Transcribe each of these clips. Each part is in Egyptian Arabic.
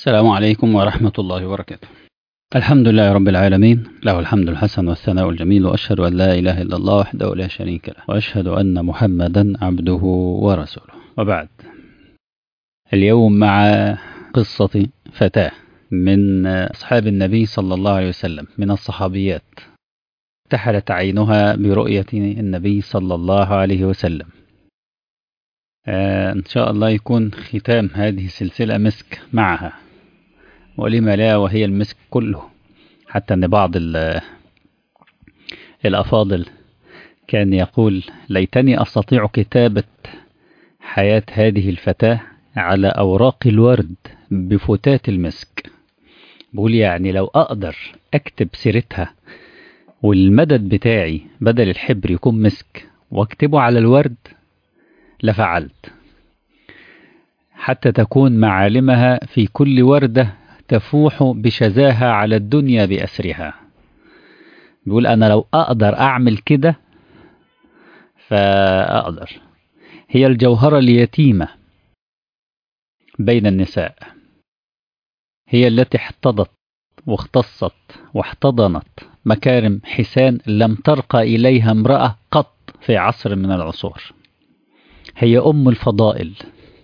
السلام عليكم ورحمة الله وبركاته الحمد لله رب العالمين له الحمد الحسن والثناء الجميل وأشهد أن لا إله إلا الله وحده لا شريك له وأشهد أن محمدا عبده ورسوله وبعد اليوم مع قصة فتاة من أصحاب النبي صلى الله عليه وسلم من الصحابيات اتحلت عينها برؤية النبي صلى الله عليه وسلم آه إن شاء الله يكون ختام هذه السلسلة مسك معها ولما لا وهي المسك كله حتى أن بعض الأفاضل كان يقول ليتني أستطيع كتابة حياة هذه الفتاة على أوراق الورد بفتات المسك بقول يعني لو أقدر أكتب سيرتها والمدد بتاعي بدل الحبر يكون مسك واكتبه على الورد لفعلت حتى تكون معالمها في كل وردة تفوح بشذاها على الدنيا بأسرها بيقول أنا لو أقدر أعمل كده فأقدر هي الجوهرة اليتيمة بين النساء هي التي احتضت واختصت واحتضنت مكارم حسان لم ترقى إليها امرأة قط في عصر من العصور هي أم الفضائل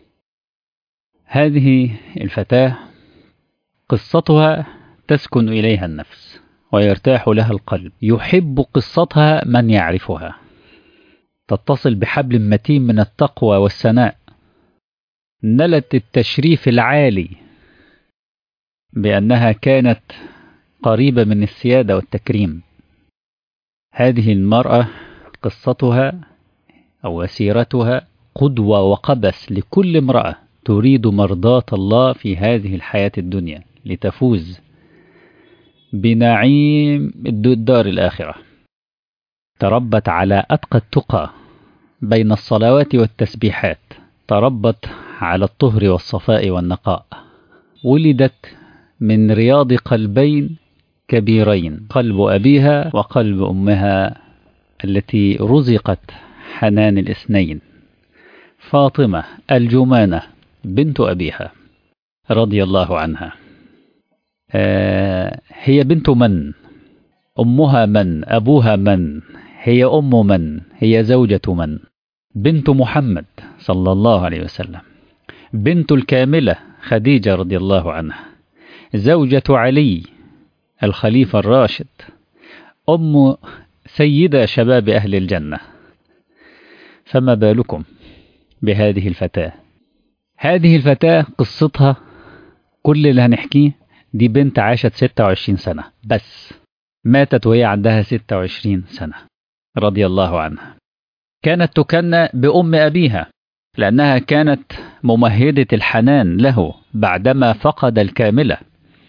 هذه الفتاة قصتها تسكن إليها النفس ويرتاح لها القلب يحب قصتها من يعرفها تتصل بحبل متين من التقوى والسناء نلت التشريف العالي بأنها كانت قريبة من السيادة والتكريم هذه المرأة قصتها أو سيرتها قدوة وقبس لكل امرأة تريد مرضاة الله في هذه الحياة الدنيا لتفوز بنعيم الدار الآخرة تربت على أتقى التقى بين الصلوات والتسبيحات تربت على الطهر والصفاء والنقاء ولدت من رياض قلبين كبيرين قلب أبيها وقلب أمها التي رزقت حنان الاثنين فاطمة الجمانة بنت أبيها رضي الله عنها آه هي بنت من أمها من أبوها من هي أم من هي زوجة من بنت محمد صلى الله عليه وسلم بنت الكاملة خديجة رضي الله عنها زوجة علي الخليفة الراشد أم سيدة شباب أهل الجنة فما بالكم بهذه الفتاة هذه الفتاة قصتها كل اللي هنحكيه دي بنت عاشت 26 سنة بس ماتت وهي عندها 26 سنة رضي الله عنها كانت تكنى بأم أبيها لأنها كانت ممهدة الحنان له بعدما فقد الكاملة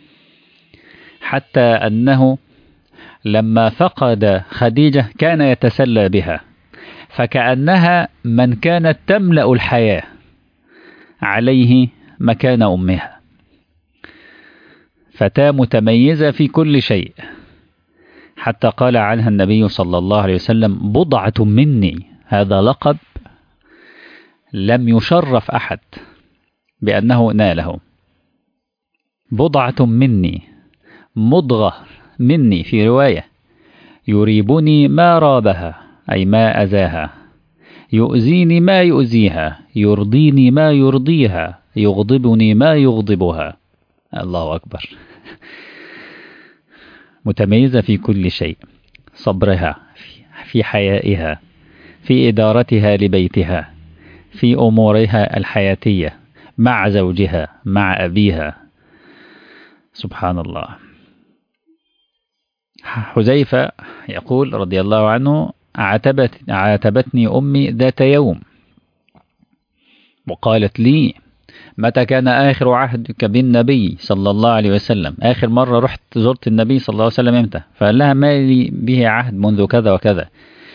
حتى أنه لما فقد خديجة كان يتسلى بها فكأنها من كانت تملأ الحياة عليه مكان أمها فتاة متميزة في كل شيء حتى قال عنها النبي صلى الله عليه وسلم بضعة مني هذا لقب لم يشرف أحد بأنه ناله بضعة مني مضغة مني في رواية يريبني ما رابها أي ما أذاها يؤذيني ما يؤذيها يرضيني ما يرضيها يغضبني ما يغضبها الله أكبر متميزة في كل شيء صبرها في حيائها في إدارتها لبيتها في أمورها الحياتية مع زوجها مع أبيها سبحان الله حذيفة يقول رضي الله عنه عاتبت عاتبتني أمي ذات يوم وقالت لي متى كان آخر عهدك بالنبي صلى الله عليه وسلم آخر مرة رحت زرت النبي صلى الله عليه وسلم إمتى فقال لها ما لي به عهد منذ كذا وكذا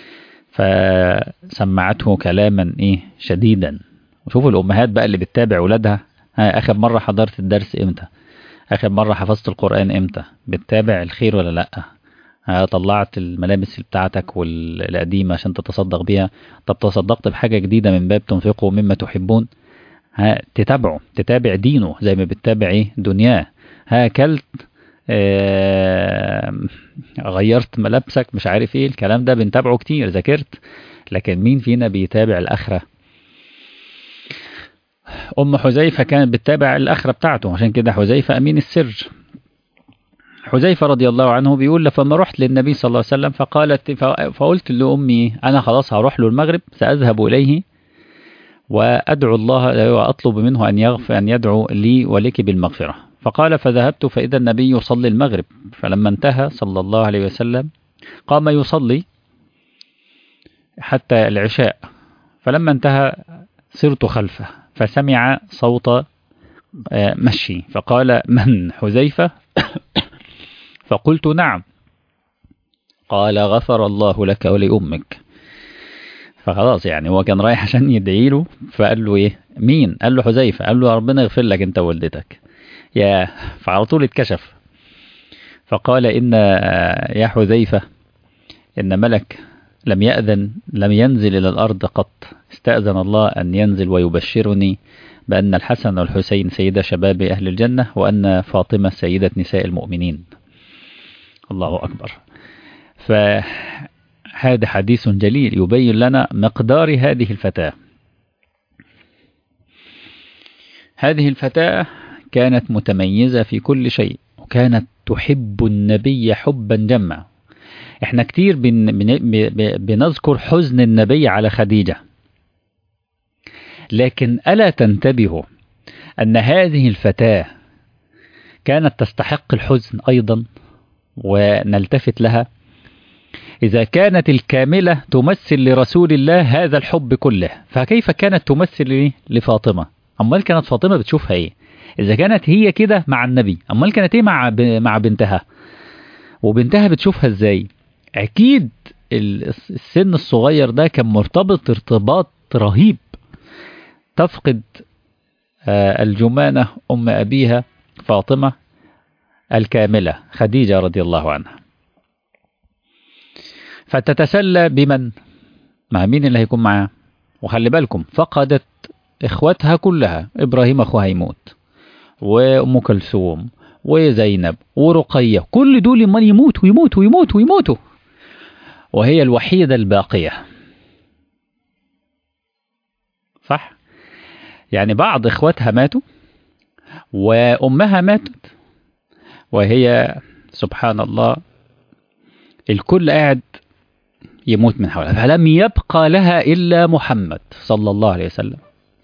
فسمعته كلاما إيه شديدا وشوفوا الأمهات بقى اللي بتتابع ولادها آخر مرة حضرت الدرس إمتى آخر مرة حفظت القرآن إمتى بتتابع الخير ولا لأ طلعت الملابس بتاعتك والقديمة عشان تتصدق بيها طب تصدقت بحاجة جديدة من باب تنفقوا مما تحبون ها تتابعه تتابع دينه زي ما بتتابع ايه دنياه ها اكلت آه غيرت ملابسك مش عارف ايه الكلام ده بنتابعه كتير ذاكرت لكن مين فينا بيتابع الاخره ام حذيفه كانت بتتابع الاخره بتاعته عشان كده حذيفه امين السر حذيفة رضي الله عنه بيقول فما رحت للنبي صلى الله عليه وسلم فقالت فقلت لأمي أنا خلاص هروح له المغرب سأذهب إليه وأدعو الله وأطلب منه أن يغفر أن يدعو لي ولك بالمغفرة فقال فذهبت فإذا النبي يصلي المغرب فلما انتهى صلى الله عليه وسلم قام يصلي حتى العشاء فلما انتهى صرت خلفه فسمع صوت مشي فقال من حذيفة فقلت نعم قال غفر الله لك ولأمك فخلاص يعني هو كان رايح عشان يدعي له فقال له ايه مين قال له حذيفه قال له ربنا يغفر لك انت ووالدتك يا فعلى طول اتكشف فقال ان يا حذيفه ان ملك لم يأذن لم ينزل إلى الأرض قط استأذن الله أن ينزل ويبشرني بأن الحسن والحسين سيدة شباب أهل الجنة وأن فاطمة سيدة نساء المؤمنين الله أكبر فهذا حديث جليل يبين لنا مقدار هذه الفتاة هذه الفتاة كانت متميزة في كل شيء وكانت تحب النبي حبا جما احنا كتير بن بن بنذكر حزن النبي على خديجة لكن ألا تنتبهوا أن هذه الفتاة كانت تستحق الحزن أيضا ونلتفت لها إذا كانت الكاملة تمثل لرسول الله هذا الحب كله فكيف كانت تمثل لفاطمة أمال كانت فاطمة بتشوفها إيه إذا كانت هي كده مع النبي أمال كانت إيه مع مع بنتها وبنتها بتشوفها إزاي أكيد السن الصغير ده كان مرتبط ارتباط رهيب تفقد الجمانة أم أبيها فاطمة الكاملة خديجة رضي الله عنها فتتسلى بمن مع مين اللي هيكون معاها وخلي بالكم فقدت اخواتها كلها ابراهيم اخوها يموت وام كلثوم وزينب ورقية كل دول من يموت ويموت ويموت ويموتوا وهي الوحيدة الباقية صح يعني بعض اخواتها ماتوا وامها ماتت وهي سبحان الله الكل قاعد يموت من حولها فلم يبقى لها إلا محمد صلى الله عليه وسلم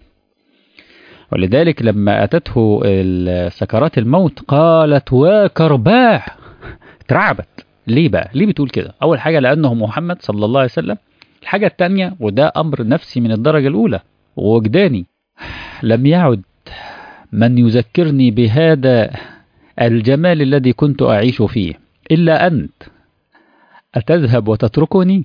ولذلك لما أتته سكرات الموت قالت وكرباه اترعبت ليه بقى ليه بتقول كده أول حاجة لأنه محمد صلى الله عليه وسلم الحاجة الثانية وده أمر نفسي من الدرجة الأولى ووجداني لم يعد من يذكرني بهذا الجمال الذي كنت أعيش فيه إلا أنت أتذهب وتتركني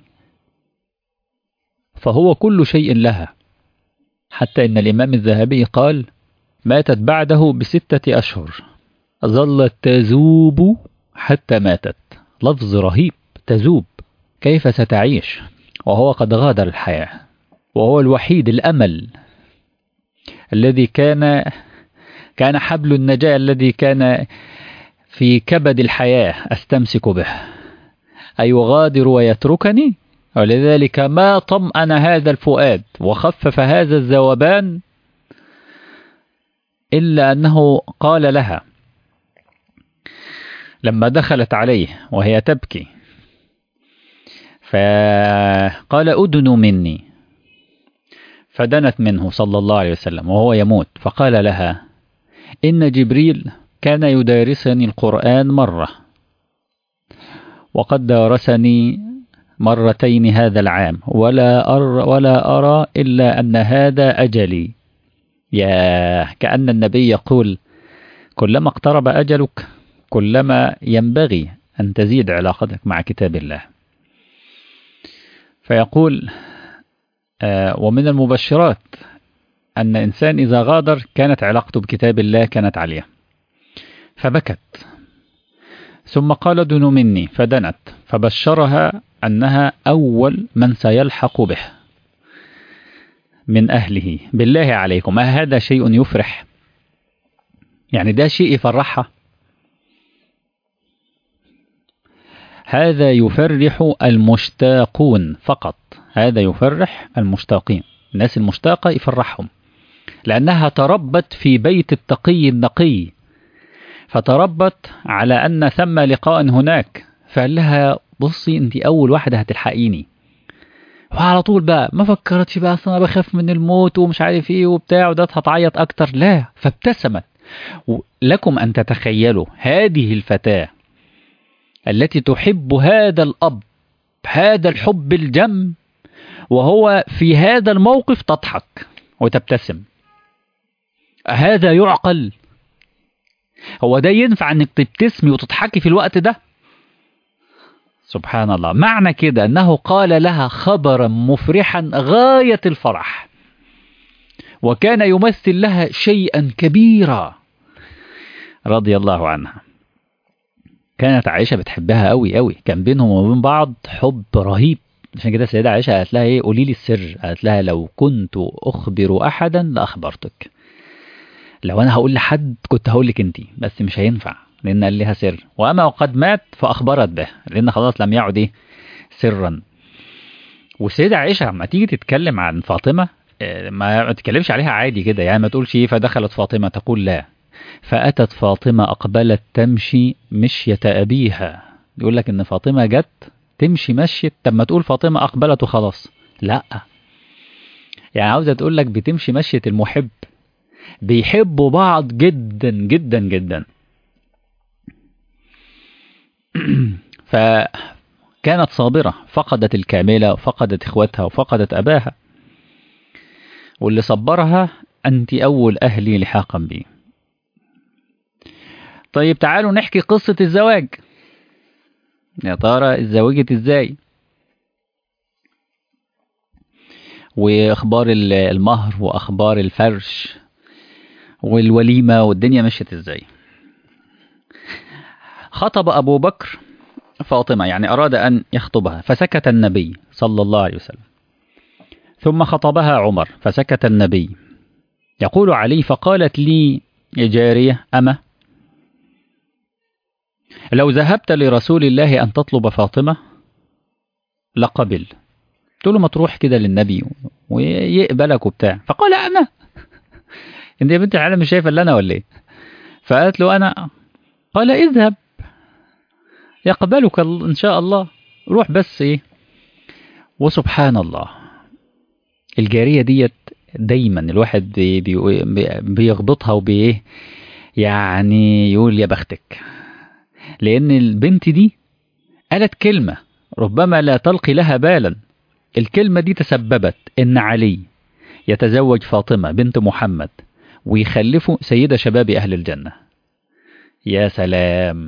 فهو كل شيء لها حتى إن الإمام الذهبي قال ماتت بعده بستة أشهر ظلت تذوب حتى ماتت لفظ رهيب تذوب كيف ستعيش وهو قد غادر الحياة وهو الوحيد الأمل الذي كان كان حبل النجاة الذي كان في كبد الحياة أستمسك به أيغادر ويتركني ولذلك ما طمأن هذا الفؤاد وخفف هذا الذوبان إلا أنه قال لها لما دخلت عليه وهي تبكي فقال أدنوا مني فدنت منه صلى الله عليه وسلم وهو يموت فقال لها إن جبريل كان يدارسني القرآن مرة وقد دارسني مرتين هذا العام ولا أرى, ولا أرى إلا أن هذا أجلي يا كأن النبي يقول كلما اقترب أجلك كلما ينبغي أن تزيد علاقتك مع كتاب الله فيقول آه ومن المبشرات أن إنسان إذا غادر كانت علاقته بكتاب الله كانت عالية فبكت ثم قال دنوا مني فدنت فبشرها أنها أول من سيلحق به من أهله بالله عليكم هذا شيء يفرح يعني ده شيء يفرحها هذا يفرح المشتاقون فقط هذا يفرح المشتاقين الناس المشتاقة يفرحهم لأنها تربت في بيت التقي النقي فتربت على أن ثم لقاء هناك فقال لها بصي انت أول واحدة هتلحقيني وعلى طول بقى ما فكرتش بقى اصل انا بخاف من الموت ومش عارف ايه وبتاع وده هتعيط اكتر لا فابتسمت لكم ان تتخيلوا هذه الفتاه التي تحب هذا الاب هذا الحب الجم وهو في هذا الموقف تضحك وتبتسم هذا يعقل هو ده ينفع انك تبتسمي وتضحكي في الوقت ده سبحان الله معنى كده أنه قال لها خبرا مفرحا غاية الفرح وكان يمثل لها شيئا كبيرا رضي الله عنها كانت عائشة بتحبها قوي قوي كان بينهم وبين بعض حب رهيب عشان كده السيدة عائشة قالت لها ايه قولي لي السر قالت لها لو كنت أخبر أحدا لأخبرتك لو أنا هقول لحد كنت هقول لك أنت بس مش هينفع لأن قال لها سر وأما وقد مات فأخبرت به لأن خلاص لم يعد إيه سرا والسيدة عائشة لما تيجي تتكلم عن فاطمة ما تتكلمش عليها عادي كده يعني ما تقولش إيه فدخلت فاطمة تقول لا فأتت فاطمة أقبلت تمشي مشية أبيها يقول لك إن فاطمة جت تمشي مشيت طب ما تقول فاطمة أقبلت وخلاص لا يعني عاوزة تقول لك بتمشي مشية المحب بيحبوا بعض جدا جدا جدا فكانت صابرة فقدت الكاملة وفقدت إخوتها وفقدت أباها واللي صبرها أنت أول أهلي لحاقا بي طيب تعالوا نحكي قصة الزواج يا ترى اتزوجت ازاي واخبار المهر واخبار الفرش والوليمة والدنيا مشيت ازاي خطب أبو بكر فاطمة يعني أراد أن يخطبها فسكت النبي صلى الله عليه وسلم ثم خطبها عمر فسكت النبي يقول علي فقالت لي جارية أما لو ذهبت لرسول الله أن تطلب فاطمة لقبل قلت له ما تروح كده للنبي ويقبلك وبتاع فقال أنا انت يا بنت العالم مش شايفه الا انا ولا ايه فقالت له انا قال اذهب يقبلك ان شاء الله روح بس ايه وسبحان الله الجاريه ديت دايما الواحد بي بي بيغبطها وبايه يعني يقول يا بختك لان البنت دي قالت كلمه ربما لا تلقي لها بالا الكلمه دي تسببت ان علي يتزوج فاطمه بنت محمد ويخلفوا سيده شباب اهل الجنه يا سلام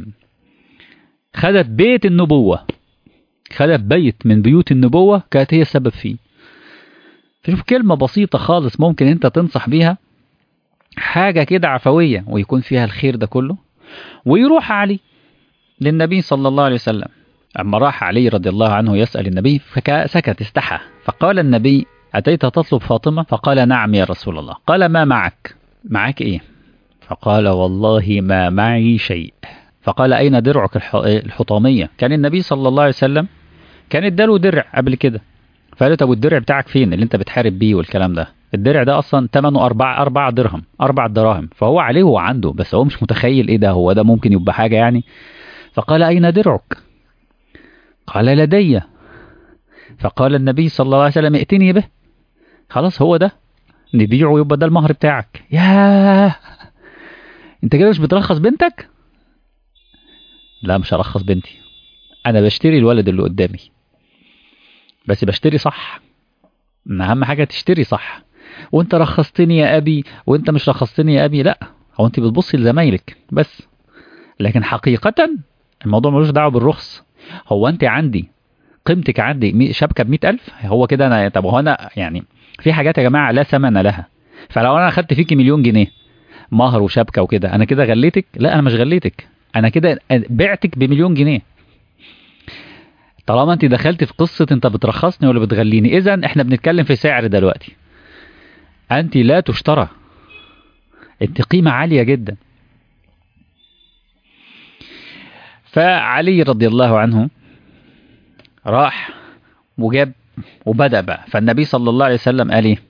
خدت بيت النبوة خدت بيت من بيوت النبوة كانت هي السبب فيه فشوف كلمة بسيطة خالص ممكن انت تنصح بيها حاجة كده عفوية ويكون فيها الخير ده كله ويروح علي للنبي صلى الله عليه وسلم أما راح علي رضي الله عنه يسأل النبي فسكت استحى فقال النبي أتيت تطلب فاطمة فقال نعم يا رسول الله قال ما معك معك إيه فقال والله ما معي شيء فقال أين درعك الحطامية كان النبي صلى الله عليه وسلم كان اداله درع قبل كده فقال له طب والدرع بتاعك فين اللي انت بتحارب بيه والكلام ده الدرع ده اصلا ثمنه أربع أربع درهم أربع دراهم فهو عليه هو عنده بس هو مش متخيل ايه ده هو ده ممكن يبقى حاجة يعني فقال أين درعك قال لدي فقال النبي صلى الله عليه وسلم ائتني به خلاص هو ده نبيعه يبقى ده المهر بتاعك ياه انت كده مش بترخص بنتك لا مش هرخص بنتي انا بشتري الولد اللي قدامي بس بشتري صح اهم حاجه تشتري صح وانت رخصتني يا ابي وانت مش رخصتني يا ابي لا هو انت بتبصي لزمايلك بس لكن حقيقه الموضوع ملوش دعوه بالرخص هو انت عندي قيمتك عندي شبكه ب ألف هو كده انا طب هو انا يعني في حاجات يا جماعه لا ثمن لها فلو انا اخدت فيكي مليون جنيه مهر وشبكه وكده انا كده غليتك لا انا مش غليتك انا كده بعتك بمليون جنيه طالما انت دخلت في قصه انت بترخصني ولا بتغليني اذا احنا بنتكلم في سعر دلوقتي أنت لا تشترى أنت قيمة عالية جدا فعلي رضي الله عنه راح وجاب وبدأ بقى فالنبي صلى الله عليه وسلم قال ايه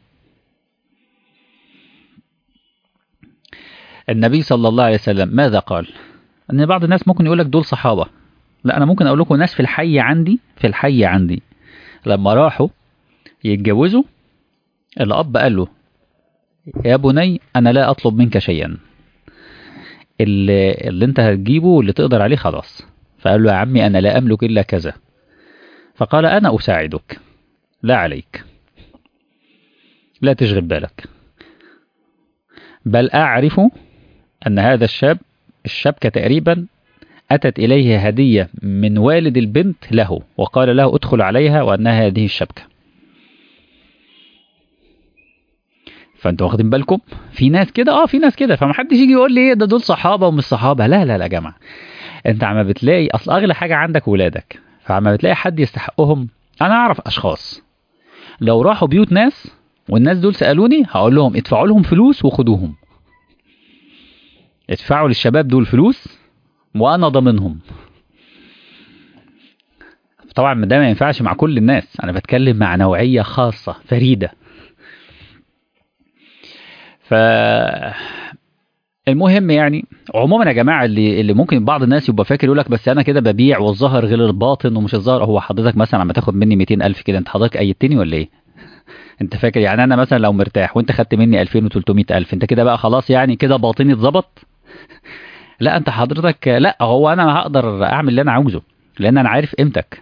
النبي صلى الله عليه وسلم ماذا قال ان بعض الناس ممكن يقول لك دول صحابة لا انا ممكن اقول لكم ناس في الحي عندي في الحي عندي لما راحوا يتجوزوا الاب قال له يا بني انا لا اطلب منك شيئا اللي, اللي انت هتجيبه واللي تقدر عليه خلاص فقال له يا عمي انا لا املك الا كذا فقال انا اساعدك لا عليك لا تشغل بالك بل اعرف ان هذا الشاب الشبكة تقريبا أتت إليه هدية من والد البنت له وقال له ادخل عليها وأنها هذه الشبكة فانتوا واخدين بالكم في ناس كده اه في ناس كده فمحدش يجي يقول لي ايه ده دول صحابه ومش صحابه لا لا لا يا جماعه انت عم بتلاقي اصل اغلى حاجه عندك ولادك فعما بتلاقي حد يستحقهم انا اعرف اشخاص لو راحوا بيوت ناس والناس دول سالوني هقول لهم ادفعوا لهم فلوس وخدوهم ادفعوا للشباب دول فلوس وانا ضامنهم طبعا ده ما ينفعش مع كل الناس انا بتكلم مع نوعيه خاصه فريده ف المهم يعني عموما يا جماعه اللي اللي ممكن بعض الناس يبقى فاكر يقول لك بس انا كده ببيع والظاهر غير الباطن ومش الظاهر هو حضرتك مثلا عم تاخد مني 200000 كده انت حضرتك ايدتني ولا ايه؟ انت فاكر يعني انا مثلا لو مرتاح وانت خدت مني 2300 انت كده بقى خلاص يعني كده باطني اتظبط لا انت حضرتك لا هو انا هقدر اعمل اللي انا عاوزه لان انا عارف قيمتك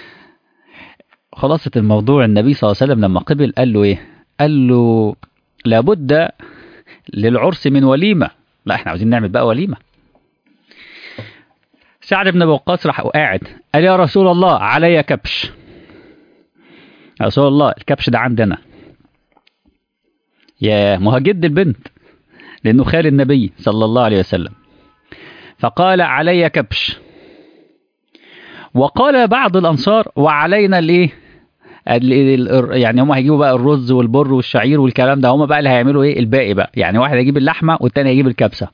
خلاصة الموضوع النبي صلى الله عليه وسلم لما قبل قال له ايه قال له لابد للعرس من وليمة لا احنا عاوزين نعمل بقى وليمة سعد بن ابي وقاص راح قاعد قال يا رسول الله علي كبش يا رسول الله الكبش ده عندنا يا ما هو جد البنت لانه خال النبي صلى الله عليه وسلم فقال علي كبش وقال بعض الانصار وعلينا الايه يعني هم هيجيبوا بقى الرز والبر والشعير والكلام ده هم بقى اللي هيعملوا ايه الباقي بقى يعني واحد هيجيب اللحمه والتاني هيجيب الكبسه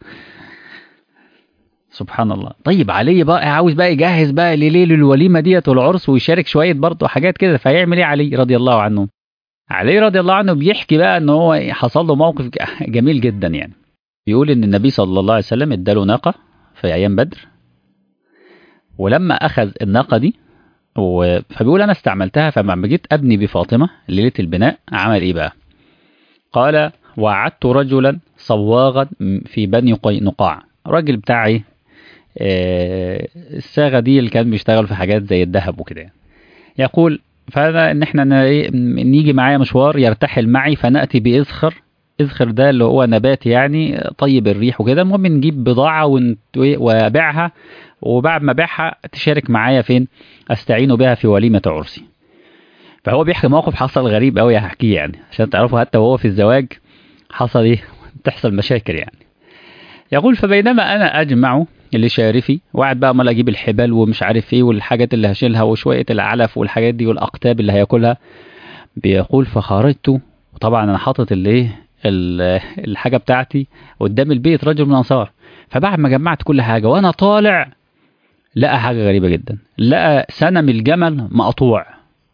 سبحان الله طيب علي بقى عاوز بقى يجهز بقى لليل الوليمه ديت والعرس ويشارك شويه برضه حاجات كده فيعمل ايه علي رضي الله عنه علي رضي الله عنه بيحكي بقى ان هو حصل له موقف جميل جدا يعني بيقول ان النبي صلى الله عليه وسلم اداله ناقه في ايام بدر ولما اخذ الناقه دي و... فبيقول انا استعملتها فلما جيت ابني بفاطمه ليله البناء عمل ايه بقى قال وعدت رجلا صواغا في بني قينقاع راجل بتاع ايه آه الصاغه دي اللي كان بيشتغل في حاجات زي الذهب وكده يعني. يقول فانا ان احنا نيجي معايا مشوار يرتحل معي فناتي باذخر اذخر ده اللي هو نبات يعني طيب الريح وكده المهم نجيب بضاعه وابيعها وبعد ما ابيعها تشارك معايا فين استعين بها في وليمه عرسي فهو بيحكي موقف حصل غريب قوي هحكيه يعني عشان تعرفوا حتى وهو في الزواج حصل ايه تحصل مشاكل يعني يقول فبينما انا اجمع اللي شارفي وقعد بقى امال اجيب الحبال ومش عارف ايه والحاجات اللي هشيلها وشويه العلف والحاجات دي والاقطاب اللي هياكلها بيقول فخرجت وطبعا انا حاطط الايه الحاجه بتاعتي قدام البيت رجل من الانصار فبعد ما جمعت كل حاجه وانا طالع لقى حاجه غريبه جدا لقى سنم الجمل مقطوع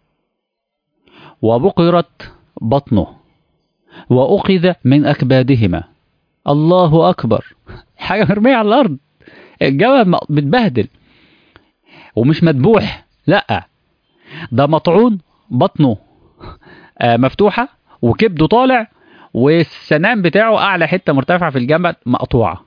وبقرت بطنه واخذ من اكبادهما الله اكبر حاجه مرميه على الارض الجمل متبهدل ومش مذبوح لا ده مطعون بطنه مفتوحه وكبده طالع والسنام بتاعه اعلى حته مرتفعه في الجمل مقطوعه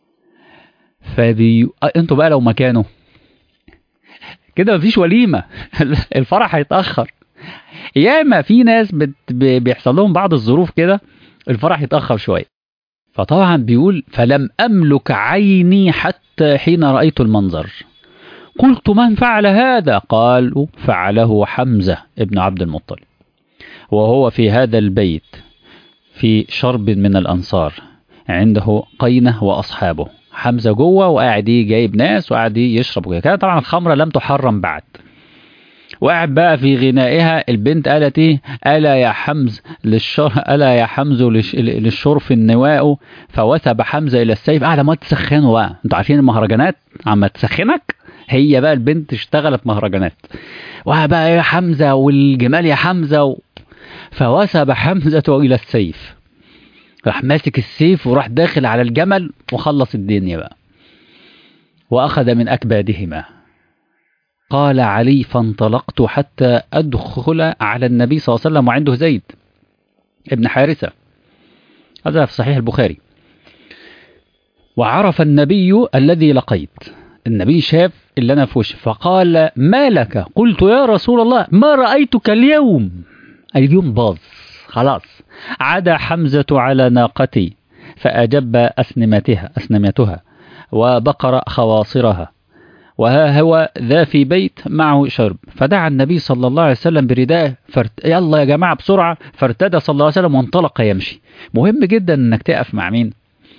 فبي انتوا بقى لو مكانه كده مفيش وليمه الفرح هيتاخر ياما في ناس بت... بيحصل لهم بعض الظروف كده الفرح يتاخر شويه فطبعا بيقول فلم املك عيني حتى حين رايت المنظر قلت من فعل هذا قالوا فعله حمزه ابن عبد المطلب وهو في هذا البيت في شرب من الأنصار عنده قينة وأصحابه حمزة جوه وقاعد جايب ناس وقاعد يشرب كده طبعا الخمرة لم تحرم بعد وقعد بقى في غنائها البنت قالت ايه الا يا حمز للشر الا يا حمز للش... للشرف النواء فوثب حمزه الى السيف قاعده ما تسخنوا بقى انتوا عارفين المهرجانات عم تسخنك هي بقى البنت اشتغلت مهرجانات وبقى يا حمزه والجمال يا حمزه و... فوثب حمزه الى السيف راح ماسك السيف وراح داخل على الجمل وخلص الدنيا بقى واخذ من اكبادهما قال علي فانطلقت حتى أدخل على النبي صلى الله عليه وسلم وعنده زيد ابن حارثة هذا في صحيح البخاري وعرف النبي الذي لقيت النبي شاف اللي أنا في وشه فقال ما لك قلت يا رسول الله ما رأيتك اليوم اليوم باظ خلاص عدا حمزة على ناقتي فأجب أسنمتها أسنمتها وبقر خواصرها وها هو ذا في بيت معه شرب فدعا النبي صلى الله عليه وسلم برداءه فرت... يلا يا جماعة بسرعة فارتدى صلى الله عليه وسلم وانطلق يمشي مهم جدا انك تقف مع مين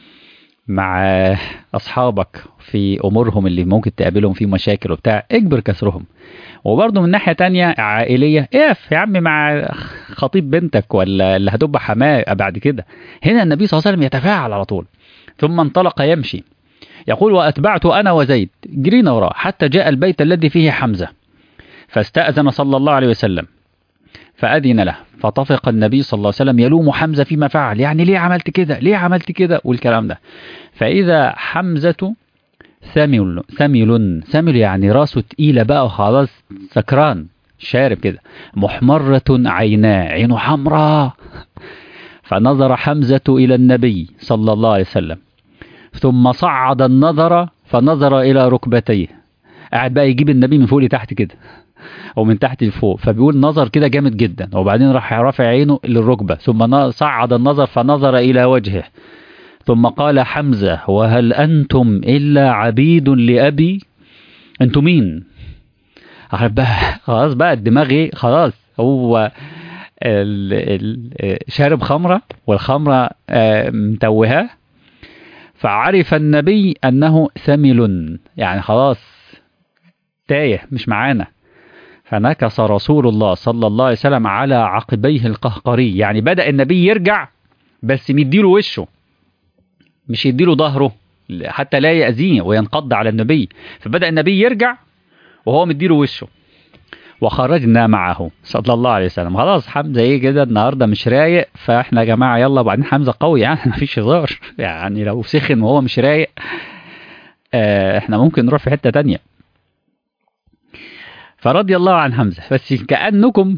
مع اصحابك في امورهم اللي ممكن تقابلهم في مشاكل وبتاع اجبر كسرهم وبرضه من ناحيه تانية عائليه اقف يا عم مع خطيب بنتك ولا اللي هتبقى حماه بعد كده هنا النبي صلى الله عليه وسلم يتفاعل على طول ثم انطلق يمشي يقول وأتبعت أنا وزيد جرينا وراه حتى جاء البيت الذي فيه حمزة فاستأذن صلى الله عليه وسلم فأذن له فطفق النبي صلى الله عليه وسلم يلوم حمزة فيما فعل يعني ليه عملت كده ليه عملت كده والكلام ده فإذا حمزة ثمل ثمل ثمل يعني راسه تقيلة بقى وخلاص سكران شارب كده محمرة عيناه عينه حمراء فنظر حمزة إلى النبي صلى الله عليه وسلم ثم صعد النظر فنظر إلى ركبتيه قاعد بقى يجيب النبي من فوق لتحت كده او من تحت لفوق فبيقول نظر كده جامد جدا وبعدين راح رافع عينه للركبه ثم صعد النظر فنظر الى وجهه ثم قال حمزه وهل انتم الا عبيد لابي انتم مين بقى خلاص بقى الدماغ ايه خلاص هو ال ال شارب خمره والخمره متوهاه فعرف النبي انه ثمل يعني خلاص تايه مش معانا فنكس رسول الله صلى الله عليه وسلم على عقبيه القهقري يعني بدأ النبي يرجع بس مديله وشه مش يديله ظهره حتى لا يأذيه وينقض على النبي فبدأ النبي يرجع وهو مديله وشه وخرجنا معه صلى الله عليه وسلم خلاص حمزة ايه كده النهارده مش رايق فاحنا يا جماعة يلا وبعدين حمزة قوي يعني مفيش هزار يعني لو سخن وهو مش رايق اه احنا ممكن نروح في حتة تانية فرضي الله عن حمزة بس كأنكم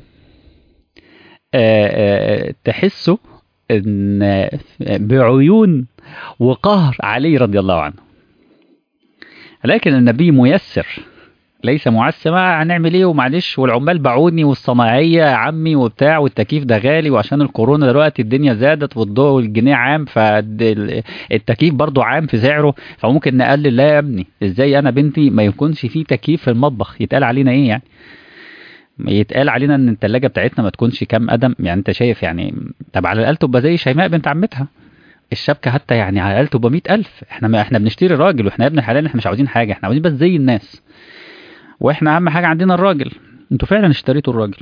اه اه تحسوا ان بعيون وقهر علي رضي الله عنه لكن النبي ميسر ليس معسمة هنعمل ايه ومعلش والعمال باعوني والصناعية يا عمي وبتاع والتكييف ده غالي وعشان الكورونا دلوقتي الدنيا زادت والضوء والجنيه عام فالتكييف برضو عام في سعره فممكن نقلل لا يا ابني ازاي انا بنتي ما يكونش فيه تكييف في المطبخ يتقال علينا ايه يعني يتقال علينا ان التلاجة بتاعتنا ما تكونش كام قدم يعني انت شايف يعني طب على الاقل تبقى زي شيماء بنت عمتها الشبكه حتى يعني على الاقل تبقى 100000 احنا ما احنا بنشتري راجل واحنا يا ابن الحلال احنا مش عاوزين حاجه احنا عاوزين بس زي الناس واحنا اهم حاجه عندنا الراجل انتوا فعلا اشتريتوا الراجل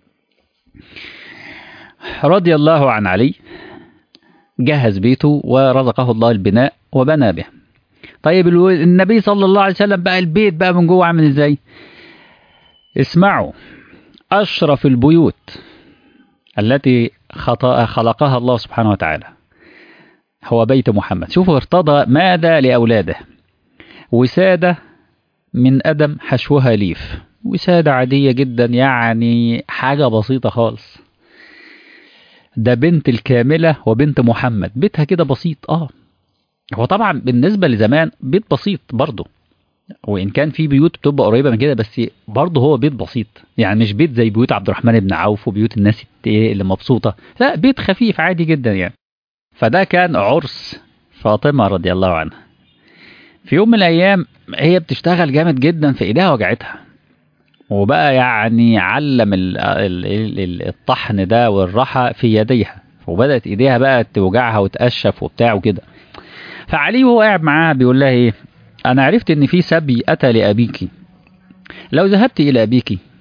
رضي الله عن علي جهز بيته ورزقه الله البناء وبنى به طيب النبي صلى الله عليه وسلم بقى البيت بقى من جوه عامل ازاي اسمعوا اشرف البيوت التي خلقها الله سبحانه وتعالى هو بيت محمد شوفوا ارتضى ماذا لأولاده وسادة من أدم حشوها ليف وسادة عادية جدا يعني حاجة بسيطة خالص ده بنت الكاملة وبنت محمد بيتها كده بسيط اه هو طبعا بالنسبة لزمان بيت بسيط برضه وإن كان في بيوت بتبقى قريبة من كده بس برضه هو بيت بسيط يعني مش بيت زي بيوت عبد الرحمن بن عوف وبيوت الناس اللي مبسوطة لا بيت خفيف عادي جدا يعني فده كان عرس فاطمة رضي الله عنها في يوم من الأيام هي بتشتغل جامد جدا في إيديها وجعتها وبقى يعني علم الطحن ده والرحى في يديها وبدأت إيديها بقى توجعها وتقشف وبتاع وكده فعلي وهو قاعد معاها بيقول لها إيه أنا عرفت إن في سبي أتى لأبيكي لو ذهبت إلى أبيكي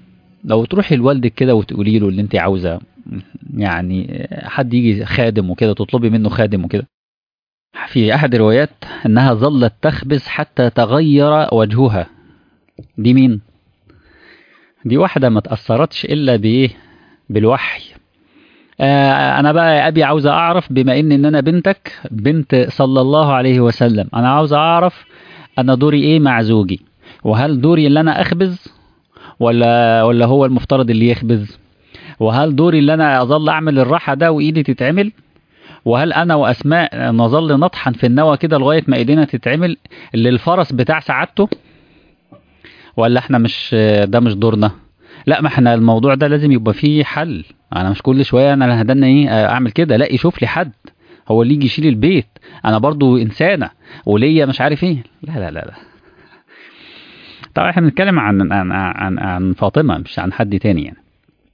لو تروحي لوالدك كده وتقولي له اللي انت عاوزه يعني حد يجي خادم وكده تطلبي منه خادم وكده في احد الروايات انها ظلت تخبز حتى تغير وجهها دي مين دي واحده ما تاثرتش الا بايه بالوحي آه انا بقى يا ابي عاوز اعرف بما ان ان انا بنتك بنت صلى الله عليه وسلم انا عاوز اعرف انا دوري ايه مع زوجي وهل دوري اللي انا اخبز ولا ولا هو المفترض اللي يخبز وهل دوري اللي انا اظل اعمل الراحه ده وايدي تتعمل وهل انا واسماء نظل نطحن في النوى كده لغايه ما ايدينا تتعمل اللي الفرس بتاع سعادته ولا احنا مش ده مش دورنا لا ما احنا الموضوع ده لازم يبقى فيه حل انا مش كل شويه انا هدنا ايه اعمل كده لا يشوف لي حد هو اللي يجي يشيل البيت انا برضو انسانه وليا مش عارف ايه لا لا لا لا طبعا احنا بنتكلم عن عن عن عن فاطمه مش عن حد تاني يعني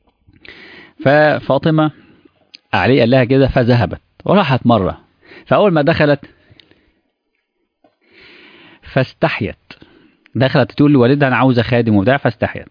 ففاطمه علي قال لها كده فذهبت وراحت مره فاول ما دخلت فاستحيت دخلت تقول لوالدها انا عاوزه خادم وبتاع فاستحيت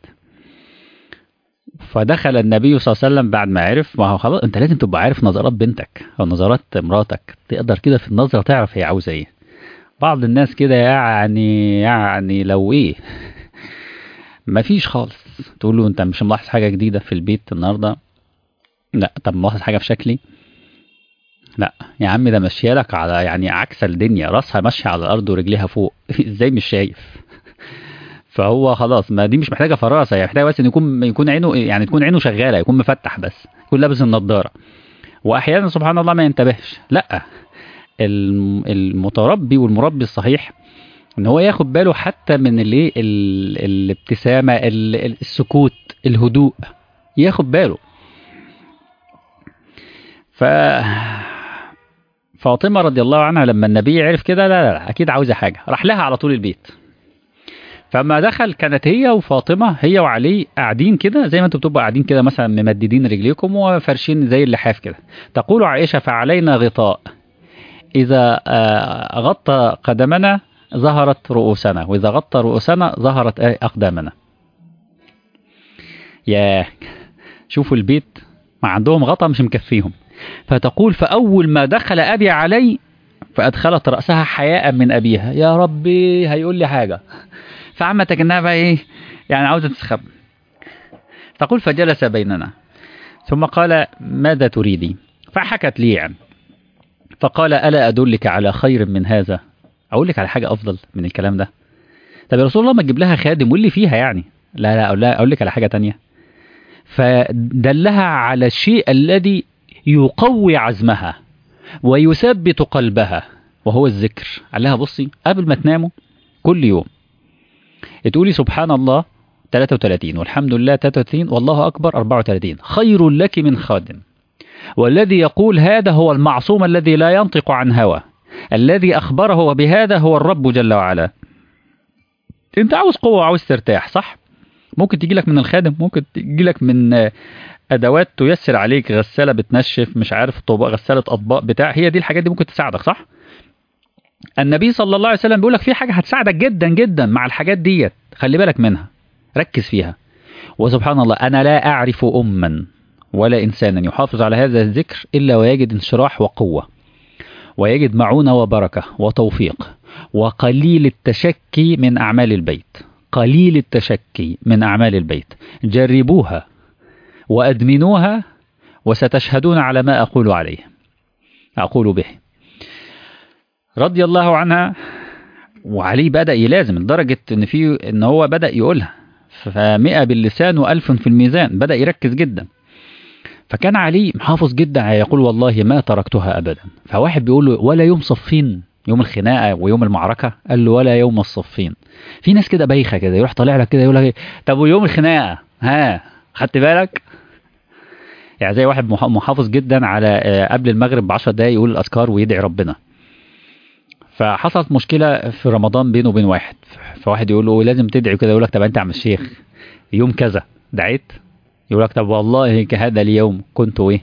فدخل النبي صلى الله عليه وسلم بعد ما عرف ما هو خلاص انت لازم تبقى عارف نظرات بنتك او نظرات مراتك تقدر كده في النظره تعرف هي عاوزه ايه بعض الناس كده يعني يعني لو ايه مفيش خالص تقول له انت مش ملاحظ حاجه جديده في البيت النهارده لا طب ملاحظ حاجه في شكلي لا يا عم ده ماشيه على يعني عكس الدنيا راسها ماشيه على الارض ورجليها فوق ازاي مش شايف فهو خلاص ما دي مش محتاجه فراسه هي محتاجه بس ان يكون يكون عينه يعني تكون عينه شغاله يكون مفتح بس يكون لابس النضاره واحيانا سبحان الله ما ينتبهش لا المتربي والمربي الصحيح ان هو ياخد باله حتى من الايه الابتسامه السكوت الهدوء ياخد باله ف فاطمه رضي الله عنها لما النبي عرف كده لا, لا لا اكيد عاوزه حاجه راح لها على طول البيت فما دخل كانت هي وفاطمه هي وعلي قاعدين كده زي ما انتم بتبقوا قاعدين كده مثلا ممددين رجليكم وفرشين زي اللحاف كده تقول عائشه فعلينا غطاء اذا غطى قدمنا ظهرت رؤوسنا واذا غطى رؤوسنا ظهرت اقدامنا يا شوفوا البيت ما عندهم غطا مش مكفيهم فتقول فاول ما دخل ابي علي فادخلت راسها حياء من ابيها يا ربي هيقول لي حاجه فعمت كأنها بقى ايه يعني عاوزة تستخبى تقول فجلس بيننا ثم قال ماذا تريدي فحكت لي عن فقال ألا أدلك على خير من هذا أقول لك على حاجة أفضل من الكلام ده طب يا رسول الله ما تجيب لها خادم واللي فيها يعني لا لا أقول, أقول لك على حاجة تانية فدلها على الشيء الذي يقوي عزمها ويثبت قلبها وهو الذكر قال لها بصي قبل ما تناموا كل يوم تقولي سبحان الله 33 والحمد لله 33 والله أكبر 34 خير لك من خادم والذي يقول هذا هو المعصوم الذي لا ينطق عن هوى الذي أخبره بهذا هو الرب جل وعلا انت عاوز قوة عاوز ترتاح صح ممكن تجي لك من الخادم ممكن تجي لك من ادوات تيسر عليك غساله بتنشف مش عارف طبق غساله اطباق بتاع هي دي الحاجات دي ممكن تساعدك صح النبي صلى الله عليه وسلم بيقول لك في حاجه هتساعدك جدا جدا مع الحاجات ديت خلي بالك منها ركز فيها وسبحان الله انا لا اعرف اما ولا انسانا يحافظ على هذا الذكر الا ويجد انشراح وقوه ويجد معونه وبركه وتوفيق وقليل التشكي من اعمال البيت قليل التشكي من اعمال البيت جربوها وادمنوها وستشهدون على ما اقول عليه اقول به رضي الله عنها وعلي بدأ يلازم لدرجة ان في ان هو بدأ يقولها فمئة باللسان وألف في الميزان بدأ يركز جدا فكان علي محافظ جدا يقول والله ما تركتها أبدا فواحد بيقول له ولا يوم صفين يوم الخناقة ويوم المعركة قال له ولا يوم الصفين في ناس كده بايخة كده يروح طالع لك كده يقول لك طب ويوم الخناقة ها خدت بالك يعني زي واحد محافظ جدا على قبل المغرب ب 10 دقايق يقول الأذكار ويدعي ربنا فحصلت مشكله في رمضان بينه وبين واحد فواحد يقول له لازم تدعي كده يقول لك طب انت يا عم الشيخ يوم كذا دعيت يقول لك طب والله هذا اليوم كنت ايه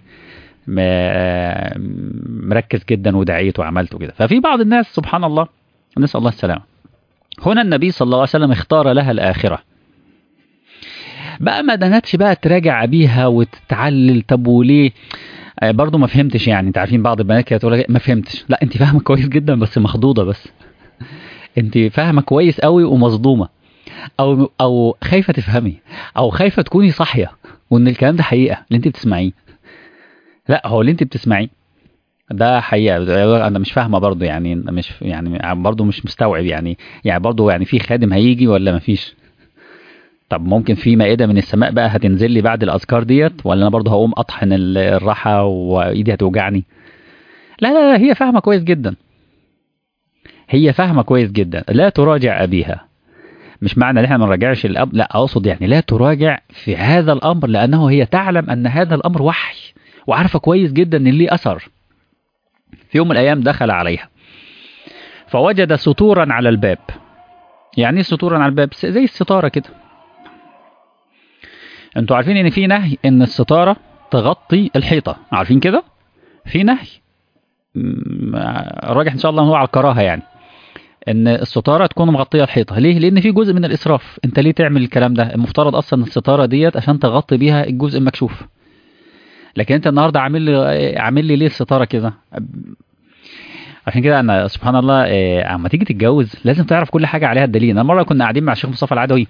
مركز جدا ودعيت وعملت كده ففي بعض الناس سبحان الله نسال الله السلامه هنا النبي صلى الله عليه وسلم اختار لها الاخره بقى ما دنتش بقى تراجع بيها وتتعلل طب وليه آه، برضه ما فهمتش يعني انت عارفين بعض البنات كده تقول لك ما فهمتش لا انت فاهمه كويس جدا بس مخضوضه بس انت فاهمه كويس قوي ومصدومه او او خايفه تفهمي او خايفه تكوني صاحيه وان الكلام ده حقيقه اللي انت بتسمعيه لا هو اللي انت بتسمعيه ده حقيقه انا مش فاهمه برضه يعني مش يعني برضه مش مستوعب يعني يعني برضه يعني في خادم هيجي ولا ما فيش طب ممكن في مائده من السماء بقى هتنزل لي بعد الاذكار ديت ولا انا برضه هقوم اطحن ال- الراحه وايدي هتوجعني لا لا لا هي فاهمه كويس جدا هي فاهمه كويس جدا لا تراجع ابيها مش معنى ان احنا ما نراجعش الاب لا اقصد يعني لا تراجع في هذا الامر لانه هي تعلم ان هذا الامر وحي وعارفه كويس جدا ان ليه اثر في يوم من الايام دخل عليها فوجد سطورا على الباب يعني ايه سطورا على الباب زي الستاره كده انتوا عارفين ان في نهي ان الستاره تغطي الحيطه عارفين كده في نهي م- راجح ان شاء الله إن هو على الكراهه يعني ان الستاره تكون مغطيه الحيطه ليه لان في جزء من الاسراف انت ليه تعمل الكلام ده المفترض اصلا الستاره ديت عشان تغطي بيها الجزء المكشوف لكن انت النهارده عامل لي عامل لي ليه الستاره كده عشان كده انا سبحان الله آه، اما تيجي تتجوز لازم تعرف كل حاجه عليها الدليل انا مره كنا قاعدين مع الشيخ مصطفى العدوي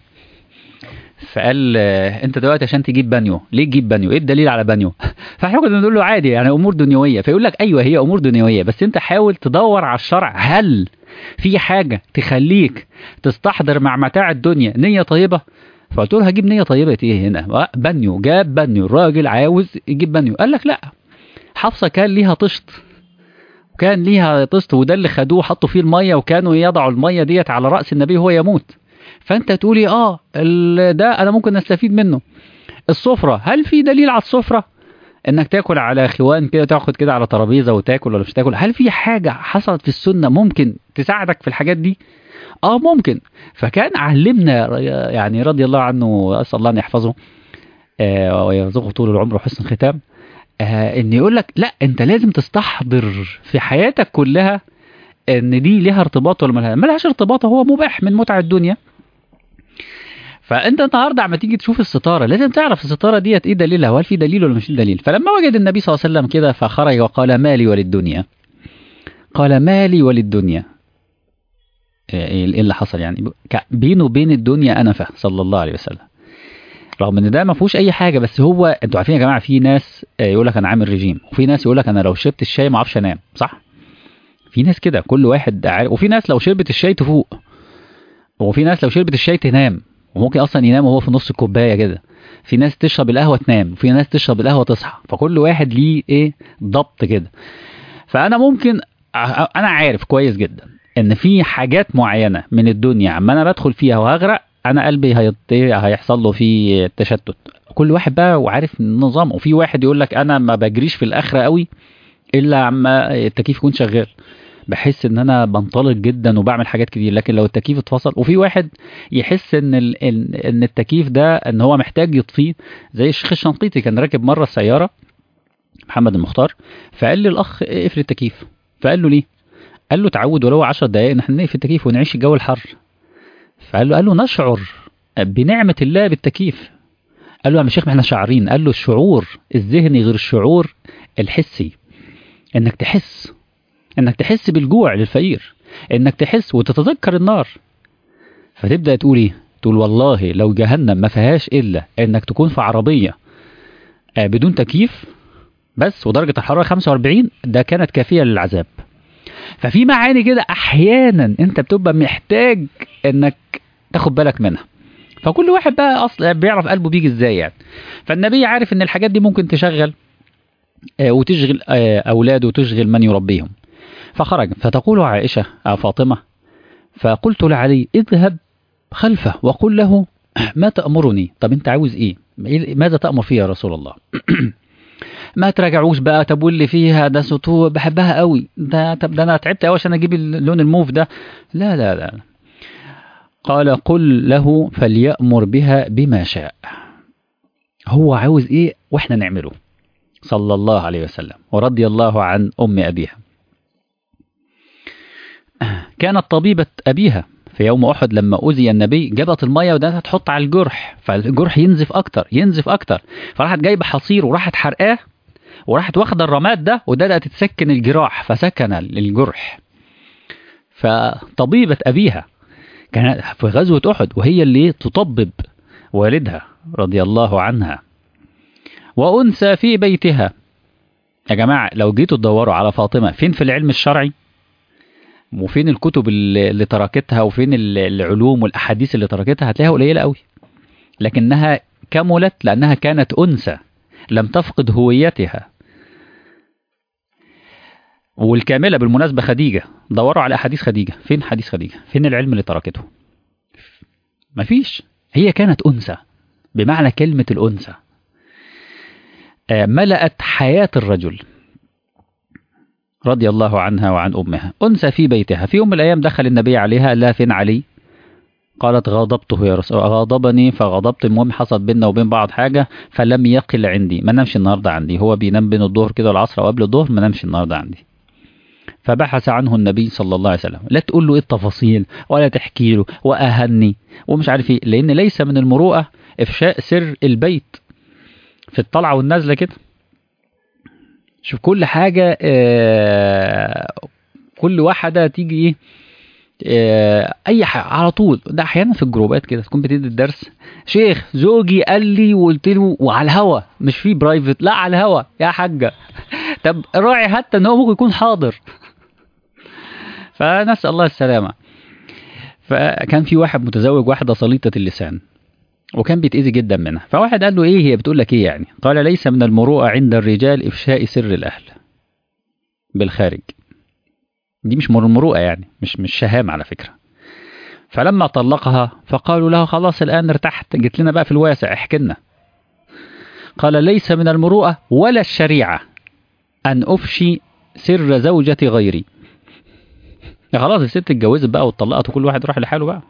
فقال آه، انت دلوقتي عشان تجيب بانيو ليه تجيب بانيو ايه الدليل على بانيو فاحنا كنا بنقول له عادي يعني امور دنيويه فيقول لك ايوه هي امور دنيويه بس انت حاول تدور على الشرع هل في حاجه تخليك تستحضر مع متاع الدنيا نيه طيبه فقلت له هجيب نيه طيبه ايه هنا بانيو جاب بانيو الراجل عاوز يجيب بانيو قال لك لا حفصه كان ليها طشت وكان ليها طست وده اللي خدوه حطوا فيه الميه وكانوا يضعوا الميه ديت على راس النبي وهو يموت فانت تقولي اه ال- ده انا ممكن استفيد منه السفره هل في دليل على السفره انك تاكل على خوان كده تاخد كده على ترابيزه وتاكل ولا مش تاكل هل في حاجه حصلت في السنه ممكن تساعدك في الحاجات دي اه ممكن فكان علمنا يعني رضي الله عنه اسال الله ان يحفظه آه ويرزقه طول العمر وحسن الختام آه ان يقول لك لا انت لازم تستحضر في حياتك كلها ان دي ليها ارتباط ولا ملهاش ملهاش ارتباط هو مباح من متع الدنيا فانت النهارده عم تيجي تشوف الستاره لازم تعرف الستاره ديت ايه دليلها وهل في دليل ولا مش دليل فلما وجد النبي صلى الله عليه وسلم كده فخرج وقال مالي وللدنيا قال مالي وللدنيا ايه إيه اللي حصل يعني ك- بينه وبين الدنيا انفه صلى الله عليه وسلم رغم ان ده ما فيهوش اي حاجه بس هو انتوا عارفين يا جماعه في ناس آه، يقول لك انا عامل رجيم وفي ناس يقول لك انا لو شربت الشاي ما اعرفش انام صح في ناس كده كل واحد عارف وفي ناس لو شربت الشاي تفوق وفي ناس لو شربت الشاي تنام وممكن اصلا ينام وهو في نص الكوبايه كده في ناس تشرب القهوه تنام وفي ناس تشرب القهوه تصحى فكل واحد ليه ايه ضبط كده فانا ممكن ع- انا عارف كويس جدا ان في حاجات معينه من الدنيا عما انا بدخل فيها وهغرق انا قلبي هيط- هيحصل له فيه تشتت كل واحد بقى وعارف النظام وفي واحد يقول لك انا ما بجريش في الاخره قوي الا عما التكييف يكون شغال بحس ان انا بنطلق جدا وبعمل حاجات كتير لكن لو التكييف اتفصل وفي واحد يحس ان ال... ان إن التكييف ده ان هو محتاج يطفيه زي الشيخ الشنقيطي كان راكب مره السياره محمد المختار فقال لي الاخ اقفل التكييف فقال له ليه قال له تعود ولو 10 دقائق ان احنا نقفل التكييف ونعيش الجو الحر فقال له قال له نشعر بنعمه الله بالتكييف قال له يا عم شيخ ما احنا شاعرين قال له الشعور الذهني غير الشعور الحسي انك تحس انك تحس بالجوع للفقير انك تحس وتتذكر النار فتبدا تقول ايه تقول والله لو جهنم ما فيهاش الا انك تكون في عربيه آه، بدون تكييف بس ودرجه الحراره 45 ده كانت كافيه للعذاب ففي معاني كده احيانا انت بتبقى محتاج انك تاخد بالك منها فكل واحد بقى اصلا بيعرف قلبه بيجي ازاي يعني فالنبي عارف ان الحاجات دي ممكن تشغل آه، وتشغل آه، اولاده وتشغل من يربيهم فخرج فتقول عائشه أو فاطمه فقلت لعلي اذهب خلفه وقل له ما تأمرني طب انت عاوز ايه إيه- ماذا تأمر فيه يا رسول الله ما تراجعوش بقى طب واللي فيها ده سطوع بحبها قوي ده طب ده انا تعبت قوي عشان اجيب اللون الموف ده لا لا لا قال قل له فليأمر بها بما شاء هو عاوز ايه واحنا نعمله صلى الله عليه وسلم ورضي الله عن ام ابيها كانت طبيبة ابيها في يوم أحد لما أذي النبي جابت المية وده تحط على الجرح فالجرح ينزف أكتر ينزف أكتر فراحت جايبة حصير وراحت حرقاه وراحت واخدة الرماد ده وبدأت تسكن الجراح فسكن الجرح فطبيبة أبيها كانت في غزوة أحد وهي اللي تطبب والدها رضي الله عنها وأنثى في بيتها يا جماعة لو جيتوا تدوروا على فاطمة فين في العلم الشرعي وفين الكتب اللي اللي تركتها وفين ال- العلوم والأحاديث اللي تركتها هتلاقيها قليلة قوي لكنها كملت لأنها كانت أنثى لم تفقد هويتها والكاملة بالمناسبة خديجة دوروا على أحاديث خديجة فين حديث خديجة فين العلم اللي تركته مفيش هي كانت أنثى بمعنى كلمة الأنثى آه، ملأت حياة الرجل رضي الله عنها وعن أمها أنثى في بيتها في يوم من الأيام دخل النبي عليها لا فين علي قالت غاضبته يا رسول غاضبني فغضبت المهم حصل بيننا وبين بعض حاجة فلم يقل عندي ما نمشي النهاردة عندي هو بينام بين الظهر كده والعصر أو قبل الظهر ما نمشي النهاردة عندي فبحث عنه النبي صلى الله عليه وسلم لا تقول له ايه التفاصيل ولا تحكي له واهني ومش عارف ايه لان ليس من المروءه افشاء سر البيت في الطلعه والنازله كده شوف كل حاجه آه كل واحده تيجي ايه آه اي حاجه على طول ده احيانا في الجروبات كده تكون بتدي الدرس شيخ زوجي قال لي وقلت له وعلى الهوا مش في برايفت لا على الهوا يا حاجه طب راعي حتى ان هو ممكن يكون حاضر فنسال الله السلامه فكان في واحد متزوج واحده صليطه اللسان وكان بيتأذي جدا منها فواحد قال له ايه هي بتقول لك ايه يعني قال ليس من المروءه عند الرجال افشاء سر الاهل بالخارج دي مش من المروءه يعني مش مش شهامه على فكره فلما طلقها فقالوا له خلاص الان ارتحت جيت لنا بقى في الواسع احكي لنا قال ليس من المروءه ولا الشريعه ان افشي سر زوجة غيري خلاص الست اتجوزت بقى واتطلقت وكل واحد راح لحاله بقى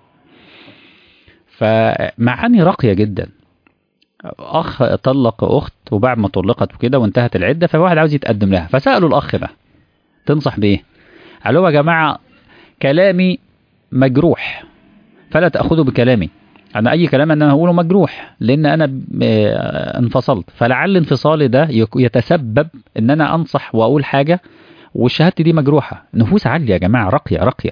فمعاني راقية جدا اخ طلق اخت وبعد ما طلقت وكده وانتهت العدة فواحد عاوز يتقدم لها فسألوا الاخ ده تنصح بايه قال لهم يا جماعة كلامي مجروح فلا تأخذوا بكلامي انا اي كلام انا هقوله مجروح لان انا آه، انفصلت فلعل انفصالي ده يك- يتسبب ان انا انصح واقول حاجه وشهادتي دي مجروحه نفوس عاليه يا جماعه راقيه راقيه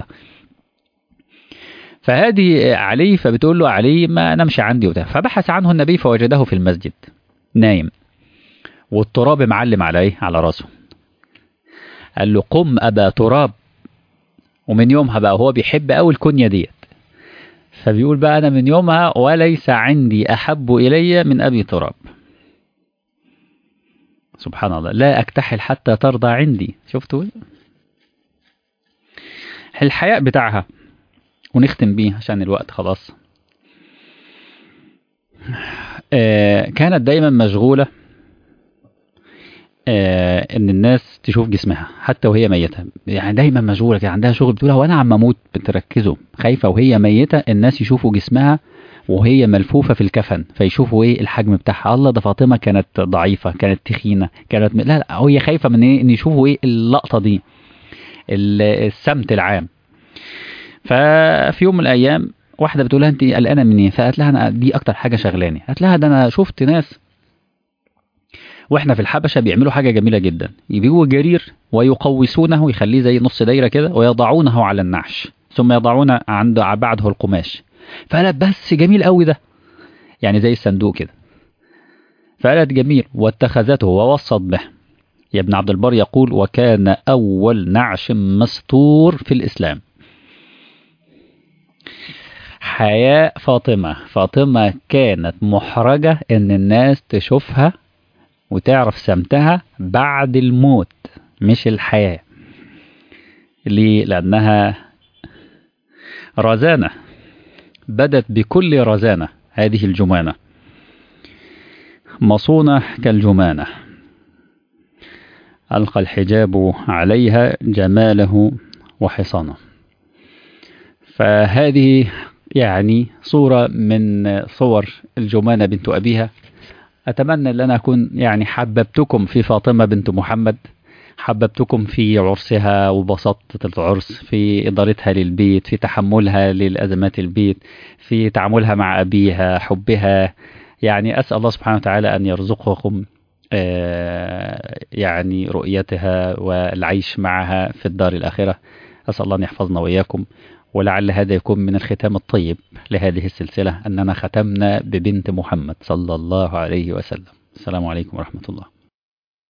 فهذه علي فبتقول له علي ما نمشي عندي وده فبحث عنه النبي فوجده في المسجد نايم والتراب معلم على ايه على راسه قال له قم ابا تراب ومن يومها بقى هو بيحب قوي الكنيه ديت فبيقول بقى أنا من يومها وليس عندي أحب إلي من أبي تراب سبحان الله لا أكتحل حتى ترضى عندي شفتوا الحياء بتاعها ونختم بيه عشان الوقت خلاص آه كانت دايما مشغولة آه ان الناس تشوف جسمها حتى وهي ميتة يعني دايما مشغولة كده عندها شغل بتقول هو انا عم اموت بتركزوا خايفة وهي ميتة الناس يشوفوا جسمها وهي ملفوفة في الكفن فيشوفوا ايه الحجم بتاعها الله ده فاطمة كانت ضعيفة كانت تخينة كانت م... لا لا هي خايفة من ايه ان يشوفوا ايه اللقطة دي ال- السمت العام ففي يوم من الايام واحدة بتقول لها انت قلقانة من ايه فقالت لها انا دي اكتر حاجة شغلاني قالت لها ده انا شفت ناس واحنا في الحبشة بيعملوا حاجة جميلة جدا يجيبوا جرير ويقوسونه ويخليه زي نص دايرة كده ويضعونه على النعش ثم يضعون عند بعده القماش فقالت بس جميل قوي ده يعني زي الصندوق كده فقالت جميل واتخذته ووصت به يا ابن عبد البر يقول وكان أول نعش مستور في الإسلام حياء فاطمة فاطمة كانت محرجة إن الناس تشوفها وتعرف سمتها بعد الموت مش الحياة ليه؟ لأنها رزانة بدت بكل رزانة هذه الجمانة مصونة كالجمانة ألقى الحجاب عليها جماله وحصانه فهذه يعني صورة من صور الجمانة بنت أبيها أتمنى أن أنا أكون يعني حببتكم في فاطمة بنت محمد حببتكم في عرسها وبسطت العرس في إدارتها للبيت في تحملها للأزمات البيت في تعاملها مع أبيها حبها يعني أسأل الله سبحانه وتعالى أن يرزقكم يعني رؤيتها والعيش معها في الدار الآخرة أسأل الله أن يحفظنا وإياكم ولعل هذا يكون من الختام الطيب لهذه السلسلة أننا ختمنا ببنت محمد صلى الله عليه وسلم السلام عليكم ورحمة الله